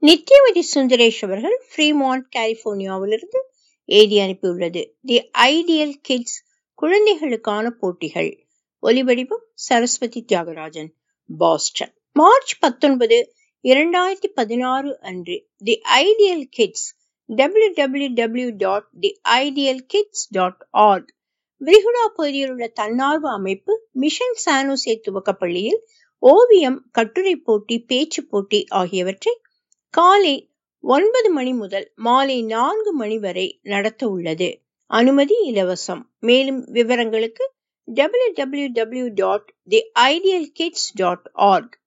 நித்யவதி சுந்தரேஷ் அவர்கள் ஃப்ரீமான்ட் கலிபோர்னியாவிலிருந்து எழுதி அனுப்பியுள்ளது தி ஐடியல் கிட்ஸ் குழந்தைகளுக்கான போட்டிகள் ஒலிவடிவம் சரஸ்வதி தியாகராஜன் பாஸ்டன் மார்ச் பத்தொன்பது இரண்டாயிரத்தி பதினாறு அன்று the ideal kids W W W dot the ideal kids dot org விரிகுடா பகுதியில் உள்ள தன்னார்வ அமைப்பு மிஷன் சானோசே துவக்கப்பள்ளியில் ஓவியம் கட்டுரை போட்டி பேச்சு போட்டி ஆகியவற்றை காலை ஒன்பது மணி முதல் மாலை நான்கு மணி வரை நடத்த உள்ளது அனுமதி இலவசம் மேலும் விவரங்களுக்கு W W W dot the ideal kids dot arc